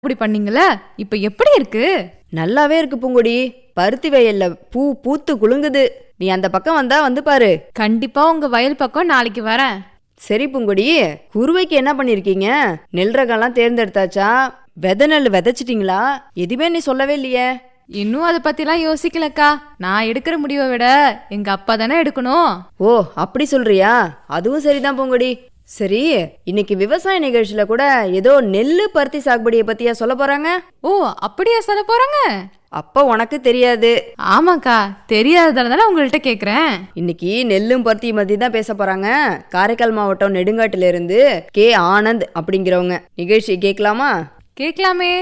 இப்படி பண்ணீங்கல்ல இப்ப எப்படி இருக்கு நல்லாவே இருக்கு பூங்குடி பருத்தி வயல்ல பூ பூத்து குலுங்குது நீ அந்த பக்கம் வந்தா வந்து பாரு கண்டிப்பா உங்க வயல் பக்கம் நாளைக்கு வரேன் சரி பூங்குடி குருவைக்கு என்ன பண்ணிருக்கீங்க நெல் ரகம்லாம் தேர்ந்தெடுத்தாச்சா விதை நெல் விதைச்சிட்டீங்களா எதுவுமே நீ சொல்லவே இல்லையே இன்னும் அதை பத்திலாம் யோசிக்கலக்கா நான் எடுக்கிற முடிவை விட எங்க அப்பா தானே எடுக்கணும் ஓ அப்படி சொல்றியா அதுவும் சரிதான் பூங்குடி சரி இன்னைக்கு விவசாய நிகழ்ச்சியில கூட ஏதோ நெல்லு பருத்தி சாகுபடியை பத்தியா சொல்ல போறாங்க ஓ அப்படியா சொல்ல போறாங்க அப்ப உனக்கு தெரியாது ஆமாக்கா தெரியாததால தானே உங்கள்ட்ட கேக்குறேன் இன்னைக்கு நெல்லும் பருத்தி மத்தி தான் பேச போறாங்க காரைக்கால் மாவட்டம் நெடுங்காட்டுல இருந்து கே ஆனந்த் அப்படிங்கிறவங்க நிகழ்ச்சி கேட்கலாமா கேட்கலாமே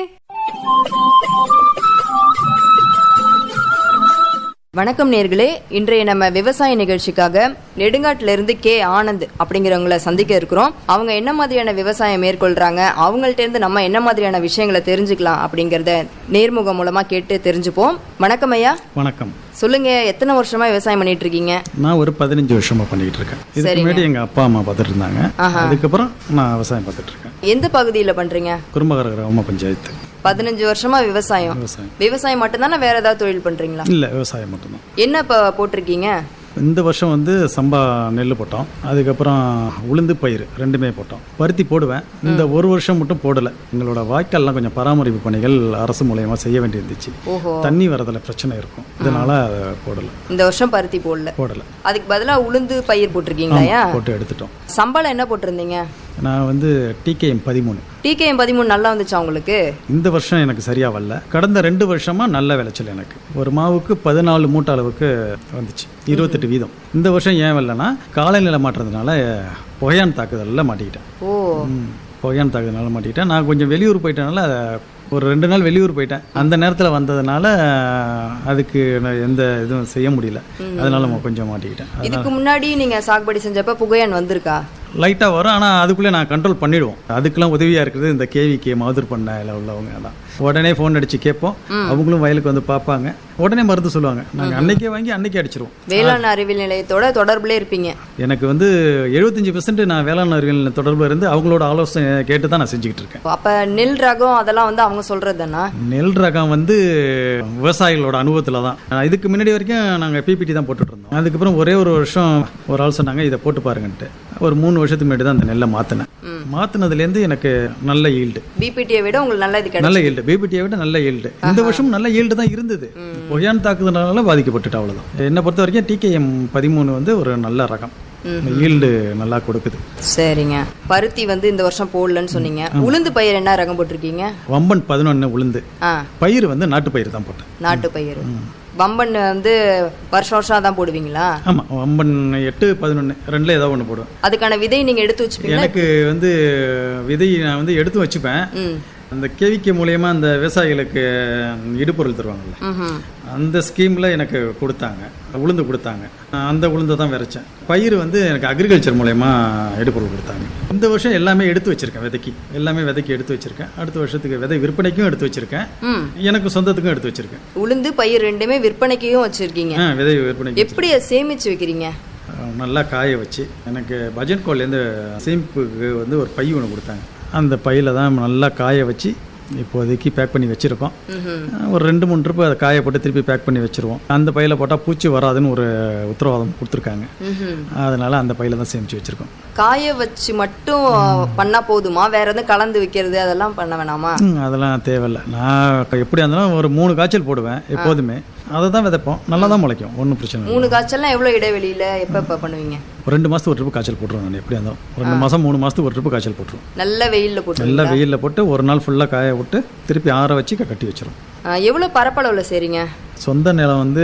வணக்கம் நேர்களே இன்றைய நம்ம விவசாய நிகழ்ச்சிக்காக நெடுங்காட்டுல இருந்து கே ஆனந்த் அப்படிங்கிறவங்கள சந்திக்க இருக்கிறோம் அவங்க என்ன மாதிரியான விவசாயம் மேற்கொள்றாங்க அவங்கள்ட்ட இருந்து நம்ம என்ன மாதிரியான விஷயங்களை தெரிஞ்சுக்கலாம் அப்படிங்கறத நேர்முகம் மூலமா கேட்டு தெரிஞ்சுப்போம் வணக்கம் ஐயா வணக்கம் சொல்லுங்க எத்தனை வருஷமா விவசாயம் பண்ணிட்டு இருக்கீங்க நான் ஒரு பதினஞ்சு வருஷமா பண்ணிட்டு இருக்கேன் இதுக்கு சரிங்க. முன்னாடி எங்க அப்பா அம்மா பார்த்துட்டு இருந்தாங்க அதுக்கப்புறம் நான் விவசாயம் பார்த்துட்டு இருக்கேன் எந்த பகுதியில பண்றீங்க குறும்பகர கிராம பஞ்சாயத்து பதினஞ்சு வருஷமா விவசாயம் விவசாயம் விவசாயம் மட்டும்தானே வேற ஏதாவது தொழில் பண்றீங்களா இல்ல விவசாயம் மட்டும்தான் என்ன இப்ப போட்டிருக்கீங்க இந்த வருஷம் வந்து சம்பா நெல் போட்டோம் அதுக்கப்புறம் உளுந்து பயிர் ரெண்டுமே போட்டோம் பருத்தி போடுவேன் இந்த ஒரு வருஷம் மட்டும் போடல எங்களோட வாய்க்கால்லாம் கொஞ்சம் பராமரிப்பு பணிகள் அரசு மூலயமா செய்ய வேண்டியிருந்துச்சு ஓஹோ தண்ணி வரதுல பிரச்சனை இருக்கும் இதனால அதை போடல இந்த வருஷம் பருத்தி போடல போடல அதுக்கு பதிலா உளுந்து பயிர் போட்டிருக்கீங்களா போட்டு எடுத்துட்டோம் சம்பளம் என்ன போட்டிருந்தீங்க நான் வந்து டிகேஎம் பதிமூணு டிகேஎம் பதிமூணு நல்லா வந்துச்சா உங்களுக்கு இந்த வருஷம் எனக்கு சரியா வரல கடந்த ரெண்டு வருஷமா நல்ல விளைச்சல் எனக்கு ஒரு மாவுக்கு பதினாலு மூட்டை அளவுக்கு வந்துச்சு இருபத்தெட்டு வீதம் இந்த வருஷம் ஏன் வரலன்னா காலநிலை மாற்றதுனால புகையான் தாக்குதலில் மாட்டிக்கிட்டேன் ஓ ம், புகையான் தாக்குதனால மாட்டிக்கிட்டேன் நான் கொஞ்சம் வெளியூர் போயிட்டனால ஒரு ரெண்டு நாள் வெளியூர் போயிட்டேன் அந்த நேரத்தில் வந்ததுனால அதுக்கு நான் எந்த இதுவும் செய்ய முடியல அதனால நான் கொஞ்சம் மாட்டிக்கிட்டேன் இதுக்கு முன்னாடி நீங்க சாகுபடி செஞ்சப்ப புகையான் வந்திருக்கா லைட்டாக வரும் ஆனால் அதுக்குள்ளே நான் கண்ட்ரோல் பண்ணிடுவோம் அதுக்கெல்லாம் உதவியாக இருக்குது இந்த கேவிக்கு மாதுர் பண்ணையில் உள்ளவங்க தான் உடனே ஃபோன் அடித்து கேட்போம் அவங்களும் வயலுக்கு வந்து பார்ப்பாங்க உடனே மருந்து சொல்லுவாங்க நாங்கள் அன்னைக்கே வாங்கி அன்னைக்கே அடிச்சிருவோம் வேளாண் அறிவியல் நிலையத்தோட தொடர்புல இருப்பீங்க எனக்கு வந்து எழுபத்தஞ்சு பெர்சன்ட் நான் வேளாண் அறிவியல் தொடர்பு இருந்து அவங்களோட ஆலோசனை கேட்டு தான் நான் செஞ்சுக்கிட்டு இருக்கேன் அப்ப நெல் ரகம் அதெல்லாம் வந்து அவங்க சொல்றது தானா நெல் ரகம் வந்து விவசாயிகளோட அனுபவத்தில் தான் அஹ் இதுக்கு முன்னாடி வரைக்கும் நாங்கள் பிபிடி தான் போட்டுட்டு இருந்தோம் அதுக்கப்புறம் ஒரே ஒரு வருஷம் ஒரு ஆள் சொன்னாங்க இதை போட்டு பாருங்கன்ட்டு ஒரு மூணு வருஷத்துக்கு முன்னாடி தான் அந்த நெல்லை மாற்றினேன் மாற்றினதுலேருந்து எனக்கு நல்ல ஈல்டு பிபிடியை விட உங்களுக்கு நல்ல இது கிடைக்கும் நல்ல ஈல்டு பிபிடியை விட நல்ல ஈல்டு இந்த வருஷம் நல்ல ஈல்டு தான் இருந்தது புகையான் தாக்குதனால பாதிக்கப்பட்டுட்டு அவ்வளவுதான் என்னை பொறுத்த வரைக்கும் டிகேஎம் பதிமூணு வந்து ஒரு நல்ல ரகம் ஈல்டு நல்லா கொடுக்குது சரிங்க பருத்தி வந்து இந்த வருஷம் போடலன்னு சொன்னீங்க உளுந்து பயிர் என்ன ரகம் போட்டிருக்கீங்க வம்பன் பதினொன்று உளுந்து ஆ பயிர் வந்து நாட்டு பயிர் தான் போட்டேன் நாட்டு பயிர் வம்பன் வந்து வருஷம் வருஷம் தான் போடுவீங்களா ஆமாம் வம்பன் எட்டு பதினொன்று ரெண்டில் ஏதோ ஒன்று போடுவேன் அதுக்கான விதை நீங்க எடுத்து வச்சுப்பீங்களா எனக்கு வந்து விதை நான் வந்து எடுத்து வச்சுப்பேன் ம் அந்த கேவிக்கை மூலயமா அந்த விவசாயிகளுக்கு இடுபொருள் தருவாங்கல்ல ம்ஹும். அந்த ஸ்கீமில் எனக்கு கொடுத்தாங்க உளுந்து கொடுத்தாங்க நான் அந்த உளுந்தை தான் விதைச்சேன் பயிர் வந்து எனக்கு அக்ரிகல்ச்சர் மூலயமா இடுபொருள் கொடுத்தாங்க இந்த வருஷம் எல்லாமே எடுத்து வச்சிருக்கேன் விதைக்கு எல்லாமே விதைக்கு எடுத்து வச்சிருக்கேன் அடுத்த வருஷத்துக்கு விதை விற்பனைக்கும் எடுத்து வச்சிருக்கேன் ம் எனக்கு சொந்தத்துக்கும் எடுத்து வச்சிருக்கேன் உளுந்து பயிர் ரெண்டுமே விற்பனைக்கும் வச்சிருக்கீங்க ஆ விதை விற்பனைக்கு எப்படி அதை சேமிச்சு வைக்கிறீங்க அஹ் நல்லா காய வச்சு எனக்கு பஜன் கோல்லேருந்து சேமிப்புக்கு வந்து ஒரு பை ஒன்று கொடுத்தாங்க அந்த பையில் தான் நல்லா காய வச்சு இப்போதைக்கு பேக் பண்ணி வச்சுருக்கோம் ம்ஹும். ஒரு ரெண்டு மூணு ட்ரிப்பு அதை காய போட்டு திருப்பி பேக் பண்ணி வச்சுருவோம் அந்த பையில் போட்டால் பூச்சி வராதுன்னு ஒரு உத்தரவாதம் கொடுத்துருக்காங்க ம்ஹும். அதனால் அந்த பையில் தான் சேமித்து வச்சுருக்கோம் காய வச்சு மட்டும் பண்ணா போதுமா வேற எதுவும் கலந்து வைக்கிறது அதெல்லாம் பண்ண வேணாமா அதெல்லாம் தேவையில்லை நான் எப்படியா இருந்தாலும் ஒரு மூணு காய்ச்சல் போடுவேன் எப்போதுமே அதை தான் விதைப்போம் நல்லா தான் முளைக்கும் ஒன்றும் பிரச்சனை இல்லை மூணு காய்ச்சல்லாம் எவ்வளவு இடைவெளியில எப்ப எப்ப பண்ணுவீங்க ஒரு ரெண்டு மாதத்துக்கு ஒரு ட்ரிப்பு காய்ச்சல் போட்டுருவோம் நான் எப்படியா இருந்தாலும் ஒரு ரெண்டு மாதம் மூணு மாதத்துக்கு ஒரு ட்ரிப்பு காய்ச்சல் போட்டுருவோம் நல்ல வெயில்ல போட்டு நல்லா வெயிலில் போட்டு ஒரு நாள் ஃபுல்லாக காய விட்டு திருப்பி ஆற வச்சு க- கட்டி வச்சிரும் எவ்வளவு பரப்பளவுல செய்றீங்க சொந்த நிலம் வந்து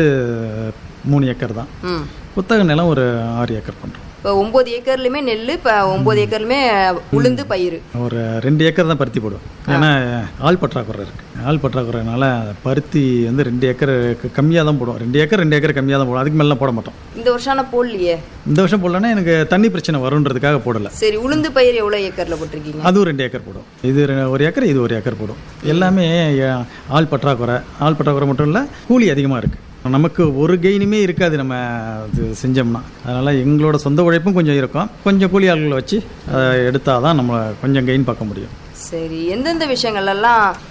மூணு ஏக்கர் தான் ம் புத்தக நிலம் ஒரு ஆறு ஏக்கர் பண்ணுறோம் இப்போ ஒன்பது ஏக்கர்லயுமே நெல் இப்ப ஒன்பது ஏக்கர்லயுமே உளுந்து பயிர் ஒரு ரெண்டு ஏக்கர் தான் பருத்தி போடுவோம் ஏன்னா ஆள் பற்றாக்குறை இருக்குது ஆள் பற்றாக்குறைனால பருத்தி வந்து ரெண்டு ஏக்கர் கம்மியாக தான் போடுவோம் ரெண்டு ஏக்கர் ரெண்டு ஏக்கர் கம்மியாக தான் போடுவோம் அதுக்கு மேலாம் போட மாட்டோம் இந்த வருஷம் ஆனா போடலையே இந்த வருஷம் போடலன்னா எனக்கு தண்ணி பிரச்சனை வருன்றதுக்காக போடலை சரி உளுந்து பயிர் எவ்வளவு ஏக்கர்ல போட்டிருக்கீங்க அதுவும் ரெண்டு ஏக்கர் போடும் இது ரெ- ஒரு ஏக்கர் இது ஒரு ஏக்கர் போடும் எல்லாமே அஹ், ஆள் பற்றாக்குறை ஆள் பற்றாக்குறை மட்டும் இல்லை கூலி அதிகமாக இருக்குது நமக்கு ஒரு கெயினுமே இருக்காது நம்ம இது செஞ்சோம்னா அதனால் எங்களோட சொந்த உழைப்பும் கொஞ்சம் இருக்கும் கொஞ்சம் கூலி ஆள்களை வச்சு எடுத்தால் தான் நம்ம கொஞ்சம் கெயின் பார்க்க முடியும் சரி எந்தெந்த விஷயங்கள் எல்லாம்